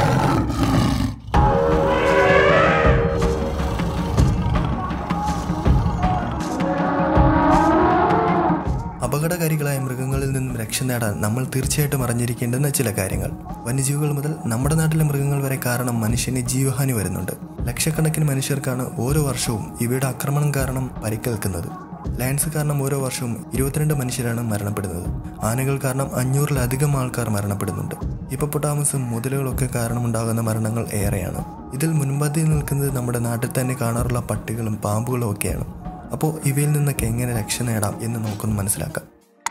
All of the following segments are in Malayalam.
അപകടകാരികളായ മൃഗങ്ങളിൽ നിന്നും രക്ഷ നേടാൻ നമ്മൾ തീർച്ചയായിട്ടും അറിഞ്ഞിരിക്കേണ്ടുന്ന ചില കാര്യങ്ങൾ വന്യജീവികൾ മുതൽ നമ്മുടെ നാട്ടിലെ മൃഗങ്ങൾ വരെ കാരണം മനുഷ്യന് ജീവഹാനി വരുന്നുണ്ട് ലക്ഷക്കണക്കിന് മനുഷ്യർക്കാണ് ഓരോ വർഷവും ഇവയുടെ ആക്രമണം കാരണം പരിക്കേൽക്കുന്നത് ലയൺസ് കാരണം ഓരോ വർഷവും ഇരുപത്തിരണ്ട് മനുഷ്യരാണ് മരണപ്പെടുന്നത് ആനകൾ കാരണം അഞ്ഞൂറിലധികം ആൾക്കാർ മരണപ്പെടുന്നുണ്ട് ഹിപ്പപ്പൊട്ടാമസും മുതലുകളൊക്കെ കാരണമുണ്ടാകുന്ന മരണങ്ങൾ ഏറെയാണ് ഇതിൽ മുൻപന്തിയിൽ നിൽക്കുന്നത് നമ്മുടെ നാട്ടിൽ തന്നെ കാണാറുള്ള പട്ടികളും പാമ്പുകളും ഒക്കെയാണ് അപ്പോൾ ഇവയിൽ നിന്നൊക്കെ എങ്ങനെ രക്ഷ നേടാം എന്ന് നമുക്കൊന്ന് മനസ്സിലാക്കാം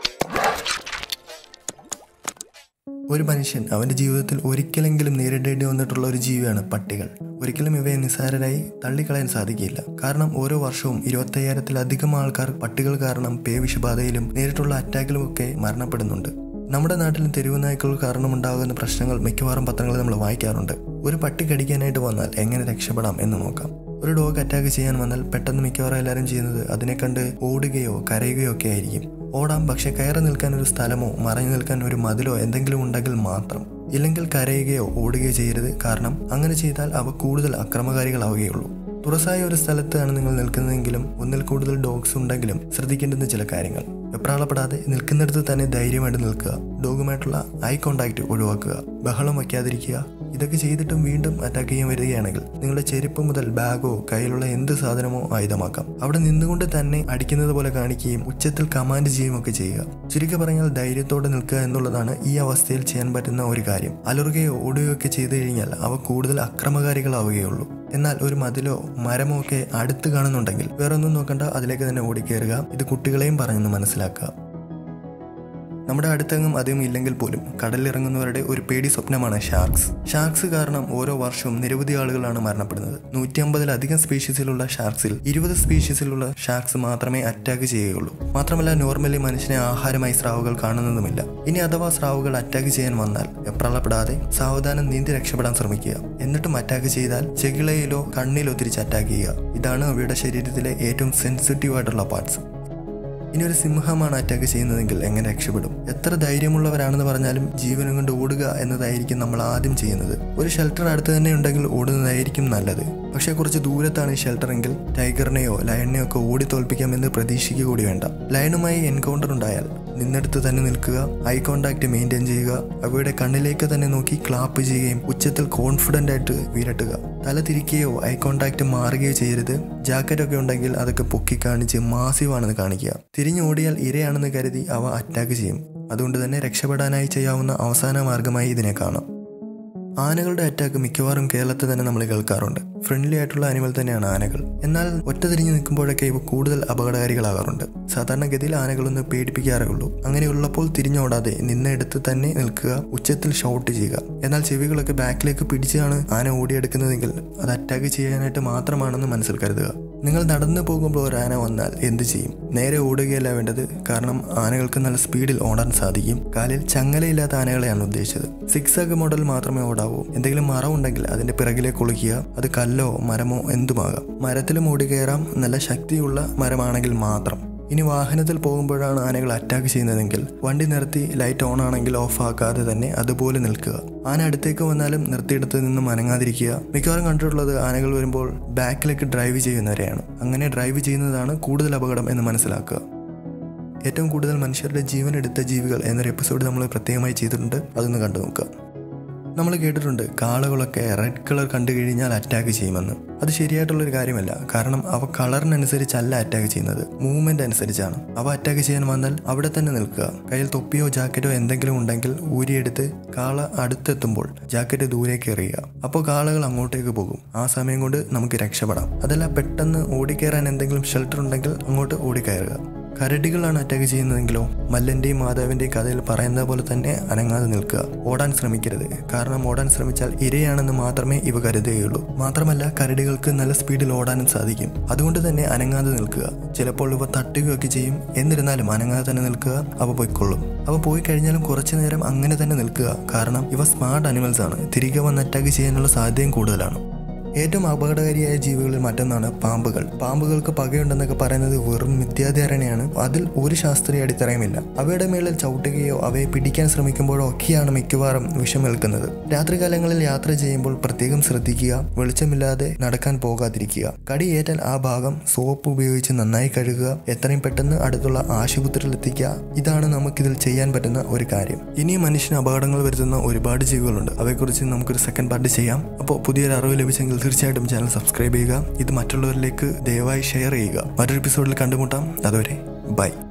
ഒരു മനുഷ്യൻ അവൻ്റെ ജീവിതത്തിൽ ഒരിക്കലെങ്കിലും നേരിടേണ്ടി വന്നിട്ടുള്ള ഒരു ജീവിയാണ് പട്ടികൾ ഒരിക്കലും ഇവയെ നിസ്സാരരായി തള്ളിക്കളയാൻ സാധിക്കില്ല കാരണം ഓരോ വർഷവും ഇരുപത്തയ്യായിരത്തിലധികം ആൾക്കാർ പട്ടികൾ കാരണം പേവിഷബാധയിലും നേരിട്ടുള്ള അറ്റാക്കിലും ഒക്കെ മരണപ്പെടുന്നുണ്ട് നമ്മുടെ നാട്ടിലും തെരുവ് നായ്ക്കൾ കാരണമുണ്ടാകുന്ന പ്രശ്നങ്ങൾ മിക്കവാറും പത്രങ്ങളിൽ നമ്മൾ വായിക്കാറുണ്ട് ഒരു പട്ടി കടിക്കാനായിട്ട് വന്നാൽ എങ്ങനെ രക്ഷപ്പെടാം എന്ന് നോക്കാം ഒരു ഡോഗ് അറ്റാക്ക് ചെയ്യാൻ വന്നാൽ പെട്ടെന്ന് മിക്കവാറും എല്ലാവരും ചെയ്യുന്നത് അതിനെ കണ്ട് ഓടുകയോ കരയുകയോ ഒക്കെ ആയിരിക്കും ഓടാം പക്ഷെ കയറി നിൽക്കാൻ ഒരു സ്ഥലമോ മറഞ്ഞു നിൽക്കാൻ ഒരു മതിലോ എന്തെങ്കിലും ഉണ്ടെങ്കിൽ മാത്രം ഇല്ലെങ്കിൽ കരയുകയോ ഓടുകയോ ചെയ്യരുത് കാരണം അങ്ങനെ ചെയ്താൽ അവ കൂടുതൽ അക്രമകാരികളാവുകയുള്ളൂ തുറസായ ഒരു സ്ഥലത്താണ് നിങ്ങൾ നിൽക്കുന്നതെങ്കിലും ഒന്നിൽ കൂടുതൽ ഡോഗ്സ് ഉണ്ടെങ്കിലും ശ്രദ്ധിക്കേണ്ടുന്ന ചില കാര്യങ്ങൾ വെപ്രാളപ്പെടാതെ നിൽക്കുന്നിടത്ത് തന്നെ ധൈര്യമായിട്ട് നിൽക്കുക ഡോഗുമായിട്ടുള്ള ഐ കോണ്ടാക്ട് ഒഴിവാക്കുക ബഹളം വയ്ക്കാതിരിക്കുക ഇതൊക്കെ ചെയ്തിട്ടും വീണ്ടും അറ്റാക്ക് ചെയ്യാൻ വരികയാണെങ്കിൽ നിങ്ങളുടെ ചെരുപ്പ് മുതൽ ബാഗോ കയ്യിലുള്ള എന്ത് സാധനമോ ആയുധമാക്കാം അവിടെ നിന്നുകൊണ്ട് തന്നെ അടിക്കുന്നത് പോലെ കാണിക്കുകയും ഉച്ചത്തിൽ കമാൻഡ് ചെയ്യുകയും ഒക്കെ ചെയ്യുക ചുരുക്കി പറഞ്ഞാൽ ധൈര്യത്തോടെ നിൽക്കുക എന്നുള്ളതാണ് ഈ അവസ്ഥയിൽ ചെയ്യാൻ പറ്റുന്ന ഒരു കാര്യം അലറുകയോ ഓടുകയോ ഒക്കെ ചെയ്തു കഴിഞ്ഞാൽ അവ കൂടുതൽ അക്രമകാരികളാവുകയുള്ളൂ എന്നാൽ ഒരു മതിലോ മരമോ ഒക്കെ അടുത്ത് കാണുന്നുണ്ടെങ്കിൽ വേറൊന്നും നോക്കണ്ട അതിലേക്ക് തന്നെ ഓടിക്കയറുക ഇത് കുട്ടികളെയും പറഞ്ഞൊന്ന് മനസ്സിലാക്കുക നമ്മുടെ അടുത്തെങ്ങും അധികം ഇല്ലെങ്കിൽ പോലും കടലിറങ്ങുന്നവരുടെ ഒരു പേടി സ്വപ്നമാണ് ഷാർക്സ് ഷാർക്സ് കാരണം ഓരോ വർഷവും നിരവധി ആളുകളാണ് മരണപ്പെടുന്നത് നൂറ്റി അമ്പതിലധികം സ്പീഷീസിലുള്ള ഷാർക്സിൽ ഇരുപത് സ്പീഷീസിലുള്ള ഷാർക്സ് മാത്രമേ അറ്റാക്ക് ചെയ്യുകയുള്ളൂ മാത്രമല്ല നോർമലി മനുഷ്യനെ ആഹാരമായി സ്രാവുകൾ കാണുന്നതുമില്ല ഇനി അഥവാ സ്രാവുകൾ അറ്റാക്ക് ചെയ്യാൻ വന്നാൽ വെപ്രാളപ്പെടാതെ സാവധാനം നീന്തി രക്ഷപ്പെടാൻ ശ്രമിക്കുക എന്നിട്ടും അറ്റാക്ക് ചെയ്താൽ ചെകിളയിലോ കണ്ണിലോ തിരിച്ച് അറ്റാക്ക് ചെയ്യുക ഇതാണ് അവയുടെ ശരീരത്തിലെ ഏറ്റവും സെൻസിറ്റീവ് ആയിട്ടുള്ള പാർട്സ് ഇനി ഒരു സിംഹമാണ് അറ്റാക്ക് ചെയ്യുന്നതെങ്കിൽ എങ്ങനെ രക്ഷപ്പെടും എത്ര ധൈര്യമുള്ളവരാണെന്ന് പറഞ്ഞാലും ജീവനം കൊണ്ട് ഓടുക എന്നതായിരിക്കും നമ്മൾ ആദ്യം ചെയ്യുന്നത് ഒരു ഷെൽട്ടർ അടുത്ത് തന്നെ ഉണ്ടെങ്കിൽ ഓടുന്നതായിരിക്കും നല്ലത് പക്ഷേ കുറച്ച് ദൂരത്താണ് ഈ ഷെൽട്ടർ എങ്കിൽ ടൈഗറിനെയോ ലയണിനെയോ ഒക്കെ ഓടി തോൽപ്പിക്കാമെന്ന് പ്രതീക്ഷിക്കുക കൂടി വേണ്ട ലയണുമായി എൻകൗണ്ടർ ഉണ്ടായാൽ നിന്നെടുത്ത് തന്നെ നിൽക്കുക ഐ കോണ്ടാക്ട് മെയിൻറ്റെയിൻ ചെയ്യുക അവയുടെ കണ്ണിലേക്ക് തന്നെ നോക്കി ക്ലാപ്പ് ചെയ്യുകയും ഉച്ചത്തിൽ കോൺഫിഡൻ്റ് ആയിട്ട് വീരട്ടുക തല തിരിക്കുകയോ ഐ കോണ്ടാക്ട് മാറുകയോ ചെയ്യരുത് ജാക്കറ്റ് ഒക്കെ ഉണ്ടെങ്കിൽ അതൊക്കെ പൊക്കി കാണിച്ച് മാസീവ് ആണെന്ന് കാണിക്കുക തിരിഞ്ഞോടിയാൽ ഇരയാണെന്ന് കരുതി അവ അറ്റാക്ക് ചെയ്യും അതുകൊണ്ട് തന്നെ രക്ഷപ്പെടാനായി ചെയ്യാവുന്ന അവസാന മാർഗമായി ഇതിനെ കാണാം ആനകളുടെ അറ്റാക്ക് മിക്കവാറും കേരളത്തിൽ തന്നെ നമ്മൾ കേൾക്കാറുണ്ട് ഫ്രണ്ട്ലി ആയിട്ടുള്ള അനിമൽ തന്നെയാണ് ആനകൾ എന്നാൽ ഒറ്റ തിരിഞ്ഞു നിൽക്കുമ്പോഴൊക്കെ ഇവ കൂടുതൽ അപകടകാരികളാകാറുണ്ട് സാധാരണഗതിയിൽ ആനകളൊന്ന് പേടിപ്പിക്കാറേ ഉള്ളൂ അങ്ങനെയുള്ളപ്പോൾ തിരിഞ്ഞോടാതെ നിന്നെടുത്ത് തന്നെ നിൽക്കുക ഉച്ചത്തിൽ ഷൗട്ട് ചെയ്യുക എന്നാൽ ചെവികളൊക്കെ ബാക്കിലേക്ക് പിടിച്ചാണ് ആന ഓടിയെടുക്കുന്നതെങ്കിൽ അത് അറ്റാക്ക് ചെയ്യാനായിട്ട് മാത്രമാണെന്ന് മനസ്സിൽ കരുതുക നിങ്ങൾ നടന്നു പോകുമ്പോൾ ഒരു ആന വന്നാൽ എന്ത് ചെയ്യും നേരെ ഓടുകയല്ല വേണ്ടത് കാരണം ആനകൾക്ക് നല്ല സ്പീഡിൽ ഓടാൻ സാധിക്കും കാലിൽ ചങ്ങലയില്ലാത്ത ആനകളെയാണ് ഉദ്ദേശിച്ചത് സിക്സ് ആഗ് മോഡൽ മാത്രമേ ഓടാവൂ എന്തെങ്കിലും മറവുണ്ടെങ്കിൽ അതിന്റെ പിറകിലേക്ക് ഒളിക്കുക അത് കല്ലോ മരമോ എന്തുമാകാം മരത്തിലും ഓടി കയറാം നല്ല ശക്തിയുള്ള മരമാണെങ്കിൽ മാത്രം ഇനി വാഹനത്തിൽ പോകുമ്പോഴാണ് ആനകൾ അറ്റാക്ക് ചെയ്യുന്നതെങ്കിൽ വണ്ടി നിർത്തി ലൈറ്റ് ഓൺ ആണെങ്കിൽ ഓഫ് ആക്കാതെ തന്നെ അതുപോലെ നിൽക്കുക ആന അടുത്തേക്ക് വന്നാലും നിർത്തിയിടത്ത് നിന്നും അനങ്ങാതിരിക്കുക മിക്കവാറും കണ്ടിട്ടുള്ളത് ആനകൾ വരുമ്പോൾ ബാക്കിലേക്ക് ഡ്രൈവ് ചെയ്യുന്നവരെയാണ് അങ്ങനെ ഡ്രൈവ് ചെയ്യുന്നതാണ് കൂടുതൽ അപകടം എന്ന് മനസ്സിലാക്കുക ഏറ്റവും കൂടുതൽ മനുഷ്യരുടെ ജീവൻ എടുത്ത ജീവികൾ എന്നൊരു എപ്പിസോഡ് നമ്മൾ പ്രത്യേകമായി ചെയ്തിട്ടുണ്ട് അതൊന്ന് കണ്ടു നോക്കുക നമ്മൾ കേട്ടിട്ടുണ്ട് കാളകളൊക്കെ റെഡ് കളർ കണ്ടു കഴിഞ്ഞാൽ അറ്റാക്ക് ചെയ്യുമെന്ന് അത് ശരിയായിട്ടുള്ളൊരു കാര്യമല്ല കാരണം അവ കളറിനനുസരിച്ചല്ല അറ്റാക്ക് ചെയ്യുന്നത് മൂവ്മെന്റ് അനുസരിച്ചാണ് അവ അറ്റാക്ക് ചെയ്യാൻ വന്നാൽ അവിടെ തന്നെ നിൽക്കുക കയ്യിൽ തൊപ്പിയോ ജാക്കറ്റോ എന്തെങ്കിലും ഉണ്ടെങ്കിൽ ഊരിയെടുത്ത് കാള അടുത്തെത്തുമ്പോൾ ജാക്കറ്റ് ദൂരേക്ക് എറിയുക അപ്പോൾ കാളകൾ അങ്ങോട്ടേക്ക് പോകും ആ സമയം കൊണ്ട് നമുക്ക് രക്ഷപ്പെടാം അതല്ല പെട്ടെന്ന് ഓടിക്കയറാൻ എന്തെങ്കിലും ഷെൽട്ടർ ഉണ്ടെങ്കിൽ അങ്ങോട്ട് ഓടിക്കയറുക കരടികളാണ് അറ്റാക്ക് ചെയ്യുന്നതെങ്കിലോ മല്ലന്റെയും മാതാവിന്റെയും കഥയിൽ പറയുന്നത് പോലെ തന്നെ അനങ്ങാതെ നിൽക്കുക ഓടാൻ ശ്രമിക്കരുത് കാരണം ഓടാൻ ശ്രമിച്ചാൽ ഇരയാണെന്ന് മാത്രമേ ഇവ കരുതുകയുള്ളൂ മാത്രമല്ല കരടികൾക്ക് നല്ല സ്പീഡിൽ ഓടാനും സാധിക്കും അതുകൊണ്ട് തന്നെ അനങ്ങാതെ നിൽക്കുക ചിലപ്പോൾ ഇവ തട്ടുകയൊക്കെ ചെയ്യും എന്നിരുന്നാലും അനങ്ങാതെ തന്നെ നിൽക്കുക അവ പൊയ്ക്കൊള്ളും അവ പോയി കഴിഞ്ഞാലും കുറച്ചു നേരം അങ്ങനെ തന്നെ നിൽക്കുക കാരണം ഇവ സ്മാർട്ട് അനിമൽസ് ആണ് തിരികെ വന്ന് അറ്റാക്ക് ചെയ്യാനുള്ള സാധ്യതയും കൂടുതലാണ് ഏറ്റവും അപകടകാരിയായ ജീവികളിൽ മറ്റൊന്നാണ് പാമ്പുകൾ പാമ്പുകൾക്ക് പകയുണ്ടെന്നൊക്കെ പറയുന്നത് വെറും മിഥ്യാധാരണയാണ് അതിൽ ഒരു ശാസ്ത്രീയ അടിത്തറയുമില്ല അവയുടെ മേളിൽ ചവിട്ടുകയോ അവയെ പിടിക്കാൻ ശ്രമിക്കുമ്പോഴോ ഒക്കെയാണ് മിക്കവാറും വിഷമേൽക്കുന്നത് രാത്രികാലങ്ങളിൽ യാത്ര ചെയ്യുമ്പോൾ പ്രത്യേകം ശ്രദ്ധിക്കുക വെളിച്ചമില്ലാതെ നടക്കാൻ പോകാതിരിക്കുക കടിയേറ്റാൽ ആ ഭാഗം സോപ്പ് ഉപയോഗിച്ച് നന്നായി കഴുകുക എത്രയും പെട്ടെന്ന് അടുത്തുള്ള ആശുപത്രിയിൽ എത്തിക്കുക ഇതാണ് നമുക്കിതിൽ ചെയ്യാൻ പറ്റുന്ന ഒരു കാര്യം ഇനിയും മനുഷ്യന് അപകടങ്ങൾ വരുത്തുന്ന ഒരുപാട് ജീവികളുണ്ട് അവയെക്കുറിച്ച് നമുക്കൊരു സെക്കൻഡ് പാർട്ട് ചെയ്യാം അപ്പോൾ പുതിയൊരു അറിവ് ലഭിച്ചെങ്കിൽ തീർച്ചയായിട്ടും ചാനൽ സബ്സ്ക്രൈബ് ചെയ്യുക ഇത് മറ്റുള്ളവരിലേക്ക് ദയവായി ഷെയർ ചെയ്യുക മറ്റൊരു എപ്പിസോഡിൽ കണ്ടുമുട്ടാം അതുവരെ ബൈ